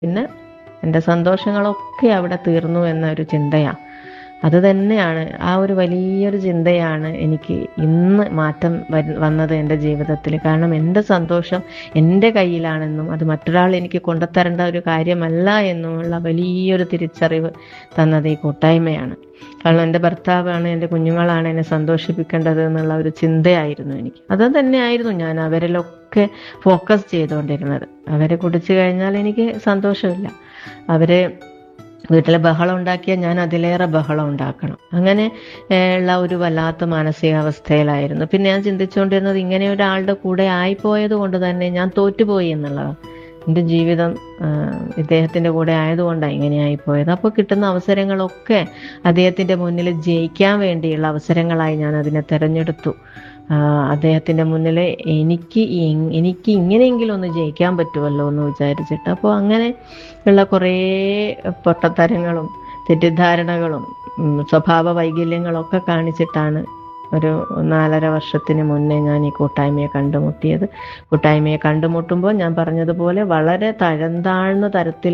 പിന്നെ എൻ്റെ സന്തോഷങ്ങളൊക്കെ അവിടെ തീർന്നു എന്നൊരു ചിന്തയാണ് അത് തന്നെയാണ് ആ ഒരു വലിയൊരു ചിന്തയാണ് എനിക്ക് ഇന്ന് മാറ്റം വരു- വന്നത് എൻ്റെ ജീവിതത്തിൽ കാരണം എൻ്റെ സന്തോഷം എൻ്റെ കയ്യിലാണെന്നും അത് മറ്റൊരാൾ എനിക്ക് കൊണ്ടുത്തരേണ്ട ഒരു കാര്യമല്ല എന്നുമുള്ള വലിയൊരു തിരിച്ചറിവ് തന്നത് ഈ കൂട്ടായ്മയാണ് കാരണം എൻ്റെ ഭർത്താവാണ് എൻ്റെ കുഞ്ഞുങ്ങളാണ് എന്നെ സന്തോഷിപ്പിക്കേണ്ടത് എന്നുള്ള ഒരു ചിന്തയായിരുന്നു എനിക്ക് അത് തന്നെയായിരുന്നു ഞാൻ അവരിലൊക്കെ ഫോക്കസ് ചെയ്തുകൊണ്ടിരുന്നത് അവരെ കുടിച്ചു കഴിഞ്ഞാൽ എനിക്ക് സന്തോഷമില്ല അവരെ വീട്ടിലെ ബഹളം ഉണ്ടാക്കിയാൽ ഞാൻ അതിലേറെ ബഹളം ഉണ്ടാക്കണം അങ്ങനെ ഏഹ്, ഉള്ള ഒരു വല്ലാത്ത മാനസികാവസ്ഥയിലായിരുന്നു പിന്നെ ഞാൻ ചിന്തിച്ചുകൊണ്ടിരുന്നത് ഇങ്ങനെ ഒരാളുടെ കൂടെ ആയിപ്പോയത് കൊണ്ട് തന്നെ ഞാൻ തോറ്റുപോയി എന്നുള്ളതാണ് എൻ്റെ ജീവിതം ആഹ്, ഇദ്ദേഹത്തിൻ്റെ കൂടെ ആയതുകൊണ്ടാണ് ഇങ്ങനെ ആയിപ്പോയത് അപ്പോൾ കിട്ടുന്ന അവസരങ്ങളൊക്കെ അദ്ദേഹത്തിൻ്റെ മുന്നിൽ ജയിക്കാൻ വേണ്ടിയുള്ള അവസരങ്ങളായി ഞാൻ അതിനെ തിരഞ്ഞെടുത്തു ആഹ്, അദ്ദേഹത്തിൻ്റെ മുന്നിൽ എനിക്ക് ഇ- എനിക്ക് ഇങ്ങനെയെങ്കിലും ഒന്ന് ജയിക്കാൻ പറ്റുമല്ലോ എന്ന് വിചാരിച്ചിട്ട് അപ്പോൾ അങ്ങനെ ഉള്ള കുറേ പൊട്ടത്തരങ്ങളും തെറ്റിദ്ധാരണകളും ഉം, സ്വഭാവ വൈകല്യങ്ങളൊക്കെ കാണിച്ചിട്ടാണ് ഒരു നാലര വർഷത്തിന് മുന്നേ ഞാൻ ഈ കൂട്ടായ്മയെ കണ്ടുമുട്ടിയത് കൂട്ടായ്മയെ കണ്ടുമുട്ടുമ്പോൾ ഞാൻ പറഞ്ഞതുപോലെ വളരെ തഴന്താഴ്ന്ന തരത്തിൽ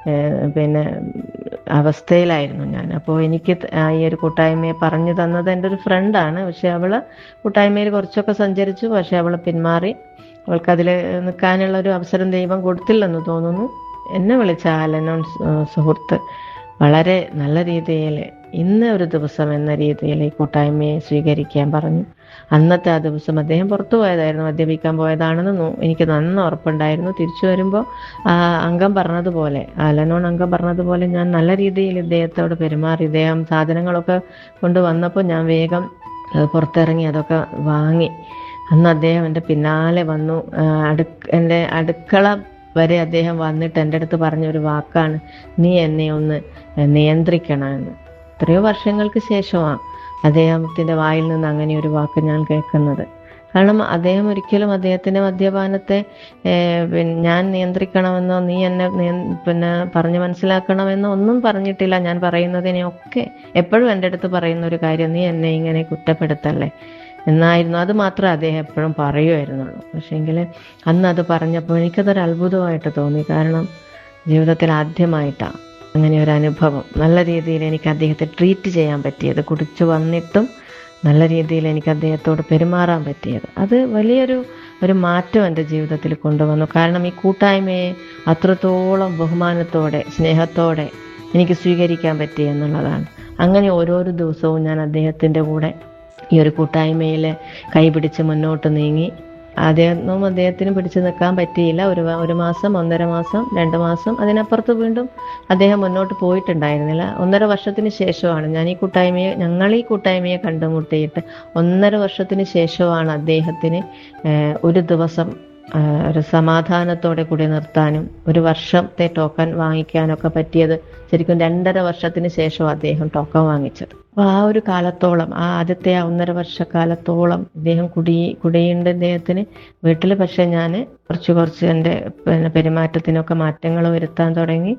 പിന്നെ അവസ്ഥയിലായിരുന്നു ഞാൻ അപ്പോൾ എനിക്ക് ത- ആ ഈ ഒരു കൂട്ടായ്മയെ പറഞ്ഞു തന്നത് എൻ്റെ ഒരു ഫ്രണ്ടാണ് പക്ഷെ അവൾ കൂട്ടായ്മയിൽ കുറച്ചൊക്കെ സഞ്ചരിച്ചു പക്ഷെ അവൾ പിന്മാറി അവൾക്കതിൽ നിൽക്കാനുള്ള ഒരു അവസരം ദൈവം കൊടുത്തില്ലെന്ന് തോന്നുന്നു എന്നെ വിളിച്ച ആലനോൺ സുഹൃത്ത് വളരെ നല്ല രീതിയിൽ ഇന്ന് ഒരു ദിവസം എന്ന രീതിയിൽ ഈ കൂട്ടായ്മയെ സ്വീകരിക്കാൻ പറഞ്ഞു അന്നത്തെ ആ ദിവസം അദ്ദേഹം പുറത്തു പോയതായിരുന്നു മദ്യപിക്കാൻ പോയതാണെന്ന് നോ- എനിക്ക് നന്ന ഉറപ്പുണ്ടായിരുന്നു തിരിച്ചു വരുമ്പോൾ ആ അംഗം പറഞ്ഞതുപോലെ അലനോൺ അംഗം പറഞ്ഞതുപോലെ ഞാൻ നല്ല രീതിയിൽ ഇദ്ദേഹത്തോട് പെരുമാറി ഇദ്ദേഹം സാധനങ്ങളൊക്കെ കൊണ്ടുവന്നപ്പോൾ ഞാൻ വേഗം ഏഹ്, പുറത്തിറങ്ങി അതൊക്കെ വാങ്ങി അന്ന് അദ്ദേഹം എൻ്റെ പിന്നാലെ വന്നു ആ, അടുക്ക എൻ്റെ അടുക്കള വരെ അദ്ദേഹം വന്നിട്ട് എൻ്റെ അടുത്ത് പറഞ്ഞൊരു വാക്കാണ് നീ എന്നെ ഒന്ന് നിയന്ത്രിക്കണമെന്ന് എത്രയോ വർഷങ്ങൾക്ക് ശേഷമാണ് അദ്ദേഹത്തിൻ്റെ വായിൽ നിന്ന് അങ്ങനെ ഒരു വാക്ക് ഞാൻ കേൾക്കുന്നത് കാരണം അദ്ദേഹം ഒരിക്കലും അദ്ദേഹത്തിൻ്റെ മദ്യപാനത്തെ ഏഹ്, പിന്നെ ഞാൻ നിയന്ത്രിക്കണമെന്നോ നീ എന്നെ നിയ- പിന്നെ പറഞ്ഞു മനസ്സിലാക്കണമെന്നോ ഒന്നും പറഞ്ഞിട്ടില്ല ഞാൻ പറയുന്നതിനെയൊക്കെ എപ്പോഴും എൻ്റെ അടുത്ത് പറയുന്ന ഒരു കാര്യം നീ എന്നെ ഇങ്ങനെ കുറ്റപ്പെടുത്തല്ലേ എന്നായിരുന്നു അത് മാത്രമേ അദ്ദേഹം എപ്പോഴും പറയുമായിരുന്നുള്ളൂ പക്ഷേങ്കിൽ അന്ന് അത് പറഞ്ഞപ്പോൾ എനിക്കതൊരു അത്ഭുതമായിട്ട് തോന്നി കാരണം ജീവിതത്തിൽ ആദ്യമായിട്ടാണ് അങ്ങനെ ഒരു അനുഭവം നല്ല രീതിയിൽ എനിക്ക് അദ്ദേഹത്തെ ട്രീറ്റ് ചെയ്യാൻ പറ്റിയത് കുടിച്ചു വന്നിട്ടും നല്ല രീതിയിൽ എനിക്ക് അദ്ദേഹത്തോട് പെരുമാറാൻ പറ്റിയത് അത് വലിയൊരു ഒരു മാറ്റം എൻ്റെ ജീവിതത്തിൽ കൊണ്ടുവന്നു കാരണം ഈ കൂട്ടായ്മയെ അത്രത്തോളം ബഹുമാനത്തോടെ സ്നേഹത്തോടെ എനിക്ക് സ്വീകരിക്കാൻ പറ്റി എന്നുള്ളതാണ് അങ്ങനെ ഓരോരോ ദിവസവും ഞാൻ അദ്ദേഹത്തിൻ്റെ കൂടെ ഈ ഒരു കൂട്ടായ്മയിൽ കൈപിടിച്ച് മുന്നോട്ട് നീങ്ങി ആദ്യമൊന്നും അദ്ദേഹത്തിന് പിടിച്ചു നിൽക്കാൻ പറ്റിയില്ല ഒരു വ- ഒരു മാസം ഒന്നര മാസം രണ്ട് മാസം അതിനപ്പുറത്ത് വീണ്ടും അദ്ദേഹം മുന്നോട്ട് പോയിട്ടുണ്ടായിരുന്നില്ല ഒന്നര വർഷത്തിന് ശേഷമാണ് ഞാൻ ഈ കൂട്ടായ്മയെ ഞങ്ങൾ ഈ കൂട്ടായ്മയെ കണ്ടുമുട്ടിയിട്ട് ഒന്നര വർഷത്തിന് ശേഷമാണ് അദ്ദേഹത്തിന് ഏഹ്, ഒരു ദിവസം ഏഹ്, ഒരു സമാധാനത്തോടെ കൂടി നിർത്താനും ഒരു വർഷത്തെ ടോക്കൺ വാങ്ങിക്കാനൊക്കെ പറ്റിയത് ശരിക്കും രണ്ടര വർഷത്തിന് ശേഷം അദ്ദേഹം ടോക്കൺ വാങ്ങിച്ചത് അപ്പോൾ ആ ഒരു കാലത്തോളം ആ ആദ്യത്തെ ആ ഒന്നര വർഷക്കാലത്തോളം ഇദ്ദേഹം കുടി കുടിയുണ്ട് ഇദ്ദേഹത്തിന് വീട്ടിൽ പക്ഷെ ഞാൻ കുറച്ച് കുറച്ച് എൻ്റെ പിന്നെ പെരുമാറ്റത്തിനൊക്കെ മാറ്റങ്ങൾ വരുത്താൻ തുടങ്ങി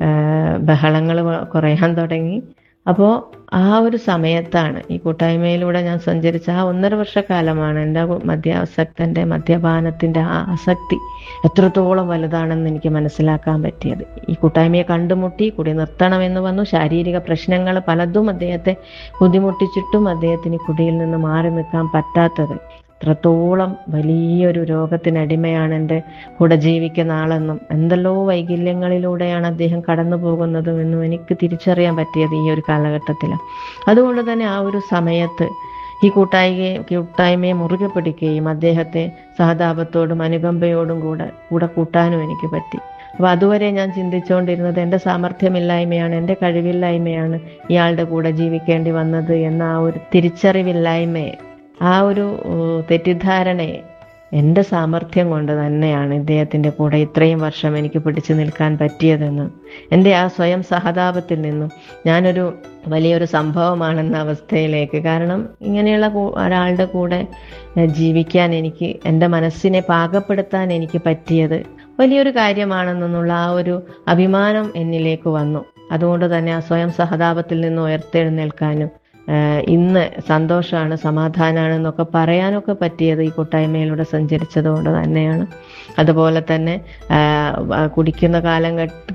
ബഹളങ്ങൾ കുറയാൻ തുടങ്ങി അപ്പോൾ ആ ഒരു സമയത്താണ് ഈ കൂട്ടായ്മയിലൂടെ ഞാൻ സഞ്ചരിച്ച ആ ഒന്നര വർഷക്കാലമാണ് എൻ്റെ മദ്യാസക്തൻ്റെ മദ്യപാനത്തിൻ്റെ ആ ആസക്തി എത്രത്തോളം വലുതാണെന്ന് എനിക്ക് മനസ്സിലാക്കാൻ പറ്റിയത് ഈ കൂട്ടായ്മയെ കണ്ടുമുട്ടി കുടി നിർത്തണമെന്ന് വന്നു ശാരീരിക പ്രശ്നങ്ങൾ പലതും അദ്ദേഹത്തെ ബുദ്ധിമുട്ടിച്ചിട്ടും അദ്ദേഹത്തിന് കുടിയിൽ നിന്ന് മാറി നിൽക്കാൻ പറ്റാത്തത് എത്രത്തോളം വലിയൊരു രോഗത്തിനടിമയാണ് എൻ്റെ കൂടെ ജീവിക്കുന്ന ആളെന്നും എന്തെല്ലോ വൈകല്യങ്ങളിലൂടെയാണ് അദ്ദേഹം കടന്നു പോകുന്നതും എന്നും എനിക്ക് തിരിച്ചറിയാൻ പറ്റിയത് ഈ ഒരു കാലഘട്ടത്തിലാണ് അതുകൊണ്ട് തന്നെ ആ ഒരു സമയത്ത് ഈ കൂട്ടായ്മയെ കൂട്ടായ്മയെ മുറുകെ പിടിക്കുകയും അദ്ദേഹത്തെ സഹതാപത്തോടും അനുകമ്പയോടും കൂടെ കൂടെ കൂട്ടാനും എനിക്ക് പറ്റി അപ്പോൾ അതുവരെ ഞാൻ ചിന്തിച്ചുകൊണ്ടിരുന്നത് എൻ്റെ സാമർഥ്യമില്ലായ്മയാണ് എൻ്റെ കഴിവില്ലായ്മയാണ് ഇയാളുടെ കൂടെ ജീവിക്കേണ്ടി വന്നത് എന്ന ആ ഒരു തിരിച്ചറിവില്ലായ്മയെ ആ ഒരു ഏഹ്, തെറ്റിദ്ധാരണയെ എൻ്റെ സാമർഥ്യം കൊണ്ട് തന്നെയാണ് ഇദ്ദേഹത്തിൻ്റെ കൂടെ ഇത്രയും വർഷം എനിക്ക് പിടിച്ചു നിൽക്കാൻ പറ്റിയതെന്നും എൻ്റെ ആ സ്വയം സഹതാപത്തിൽ നിന്നും ഞാനൊരു വലിയൊരു സംഭവമാണെന്ന അവസ്ഥയിലേക്ക് കാരണം ഇങ്ങനെയുള്ള കൂ- ഒരാളുടെ കൂടെ ഏഹ്, ജീവിക്കാൻ എനിക്ക് എൻ്റെ മനസ്സിനെ പാകപ്പെടുത്താൻ എനിക്ക് പറ്റിയത് വലിയൊരു കാര്യമാണെന്നുള്ള ആ ഒരു അഭിമാനം എന്നിലേക്ക് വന്നു അതുകൊണ്ട് തന്നെ ആ സ്വയം സഹതാപത്തിൽ നിന്ന് ഉയർത്തെഴുന്നേൽക്കാനും ആഹ് ഇന്ന് സന്തോഷമാണ് സമാധാനമാണ് എന്നൊക്കെ പറയാനൊക്കെ പറ്റിയത് ഈ കൂട്ടായ്മയിലൂടെ സഞ്ചരിച്ചത് കൊണ്ട് തന്നെയാണ് അതുപോലെ തന്നെ ആഹ് കുടിക്കുന്ന കാലം